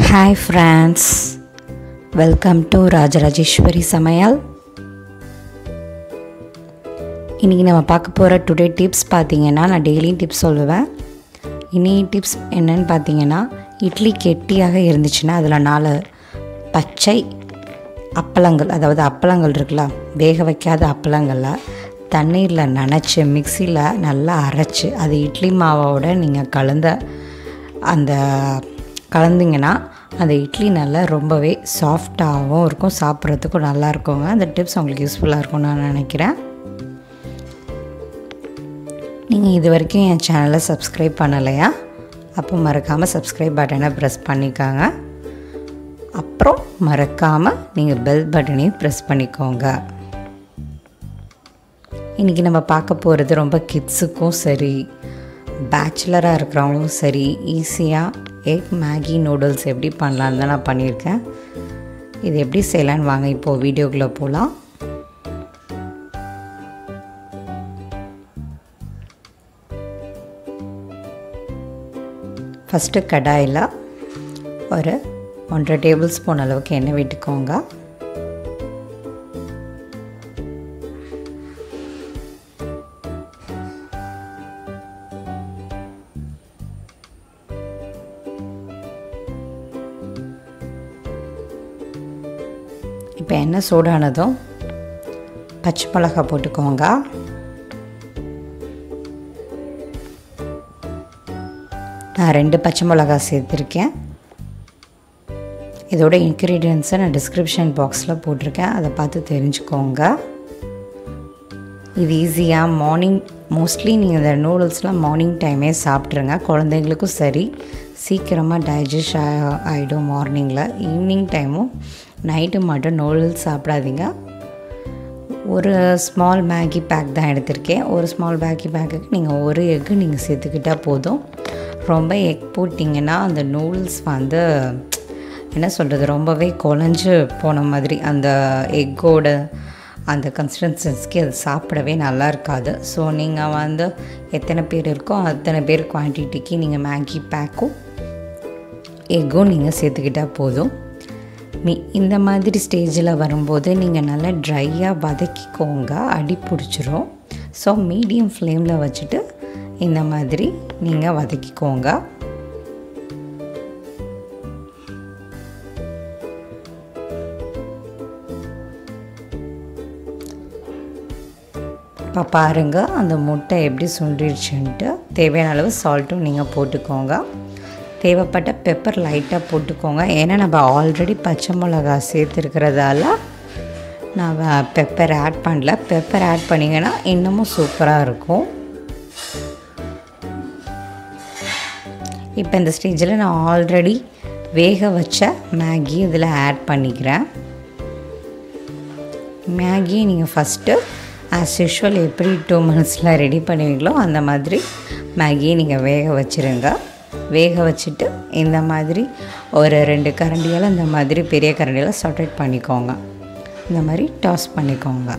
hi friends welcome to Rajarajeswari சமையல் இன்றைக்கி நம்ம பார்க்க போகிற டுடே டிப்ஸ் பார்த்தீங்கன்னா நான் டெய்லியும் டிப்ஸ் சொல்லுவேன் இனி டிப்ஸ் என்னன்னு பார்த்தீங்கன்னா இட்லி கெட்டியாக இருந்துச்சுன்னா அதில் நாலு பச்சை அப்பளங்கள் அதாவது அப்பளங்கள் இருக்குல்ல வேக வைக்காத அப்பளங்களில் தண்ணீரில் நனைச்சி மிக்சியில் நல்லா அரைச்சி அது இட்லி மாவோட நீங்கள் கலந்த அந்த கலந்திங்கன்னா அந்த இட்லி நல்லா ரொம்பவே சாஃப்டாகவும் இருக்கும் சாப்பிட்றதுக்கும் நல்லா இருக்குங்க அந்த டிப்ஸ் உங்களுக்கு யூஸ்ஃபுல்லாக இருக்கும்னு நான் நினைக்கிறேன் நீங்கள் இது வரைக்கும் என் சேனலை சப்ஸ்கிரைப் பண்ணலையா அப்போ மறக்காமல் சப்ஸ்கிரைப் பட்டனை ப்ரெஸ் பண்ணிக்கோங்க அப்புறம் மறக்காமல் நீங்கள் பெல் பட்டனையும் ப்ரெஸ் பண்ணிக்கோங்க இன்றைக்கி நம்ம பார்க்க போகிறது ரொம்ப கிட்ஸுக்கும் சரி பேச்சுலராக இருக்கிறவங்களும் சரி ஈஸியாக எக் மேகி நூடுல்ஸ் எப்படி பண்ணலான்னு தான் நான் பண்ணியிருக்கேன் இது எப்படி செய்யலான்னு வாங்க இப்போது வீடியோக்குள்ளே போகலாம் ஃபஸ்ட்டு கடாயில் ஒரு ஒன்றரை டேபிள் ஸ்பூன் அளவுக்கு எண்ணெய் விட்டுக்கோங்க இப்போ எண்ணெய் சூடானதும் பச்சை மிளகா போட்டுக்கோங்க நான் ரெண்டு பச்சை மிளகா சேர்த்துருக்கேன் இதோட இன்க்ரீடியன்ஸை நான் டிஸ்கிரிப்ஷன் பாக்ஸில் போட்டிருக்கேன் அதை பார்த்து தெரிஞ்சுக்கோங்க இது ஈஸியாக மார்னிங் மோஸ்ட்லி நீங்கள் இந்த நூடுல்ஸ்லாம் மார்னிங் டைமே சாப்பிட்ருங்க குழந்தைங்களுக்கும் சரி சீக்கிரமாக டைஜஸ்ட் ஆகிடும் மார்னிங்கில் ஈவினிங் டைமும் நைட்டு மட்டும் நூடுல்ஸ் சாப்பிடாதீங்க ஒரு ஸ்மால் மேகி பேக் தான் எடுத்திருக்கேன் ஒரு ஸ்மால் மேகி பேக்குக்கு நீங்கள் ஒரு எக்கு நீங்கள் சேர்த்துக்கிட்டால் போதும் ரொம்ப எக் போட்டிங்கன்னா அந்த நூடுல்ஸ் வந்து என்ன சொல்கிறது ரொம்பவே குழஞ்சு போன மாதிரி அந்த எக்கோட அந்த கன்சிஸ்டன்சிக்கு அது சாப்பிடவே நல்லா இருக்காது ஸோ நீங்கள் வந்து எத்தனை பேர் இருக்கோ அத்தனை பேர் குவான்டிட்டிக்கு நீங்கள் மேகி பேக்கும் எக்கும் நீங்கள் சேர்த்துக்கிட்டால் போதும் மீ இந்த மாதிரி ஸ்டேஜில் வரும்போது நீங்கள் நல்லா ட்ரையாக வதக்கிக்கோங்க அடி பிடிச்சிரும் ஸோ மீடியம் ஃப்ளேமில் வச்சுட்டு இந்த மாதிரி நீங்கள் வதக்கிக்கோங்க இப்போ பாருங்கள் அந்த முட்டை எப்படி சுண்டிடுச்சுன்ட்டு தேவையான அளவு சால்ட்டும் நீங்கள் போட்டுக்கோங்க தேவைப்பட்ட பெப்பர் லைட்டாக போட்டுக்கோங்க ஏன்னா நம்ம ஆல்ரெடி பச்சை மிளகா சேர்த்துருக்கிறதால நான் பெப்பர் ஆட் பண்ணல பெப்பர் ஆட் பண்ணிங்கன்னா இன்னமும் சூப்பராக இருக்கும் இப்போ இந்த ஸ்டேஜில் நான் ஆல்ரெடி வேக வச்ச மேகி இதில் ஆட் பண்ணிக்கிறேன் மேகியை நீங்கள் ஃபஸ்ட்டு ஆஸ் யூஷுவல் எப்படி டூ மினிட்ஸில் ரெடி பண்ணுவீங்களோ அந்த மாதிரி மேகியை நீங்கள் வேக வச்சுருங்க வேக வச்சுட்டு இந்த மாதிரி ஒரு ரெண்டு கரண்டியால் இந்த மாதிரி பெரிய கரண்டியால் சாட்டேட் பண்ணிக்கோங்க இந்த மாதிரி டாஸ் பண்ணிக்கோங்க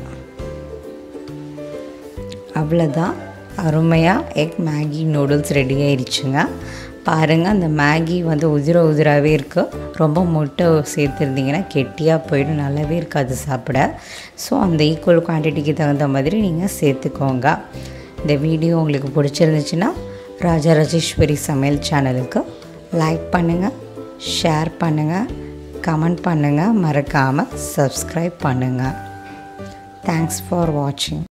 அவ்வளோதான் அருமையாக எக் மேகி நூடுல்ஸ் ரெடி ஆயிடுச்சுங்க பாருங்கள் அந்த மேகி வந்து உதிர உதிராகவே இருக்குது ரொம்ப முட்டை சேர்த்துருந்தீங்கன்னா கெட்டியாக போயிடும் நல்லாவே இருக்காது சாப்பிட ஸோ அந்த ஈக்குவல் குவான்டிட்டிக்கு தகுந்த மாதிரி நீங்கள் சேர்த்துக்கோங்க இந்த வீடியோ உங்களுக்கு பிடிச்சிருந்துச்சுன்னா ராஜராஜேஸ்வரி சமையல் சேனலுக்கு லைக் பண்ணுங்கள் ஷேர் பண்ணுங்கள் கமெண்ட் பண்ணுங்கள் மறக்காமல் சப்ஸ்கிரைப் பண்ணுங்கள் தேங்க்ஸ் ஃபார் வாட்சிங்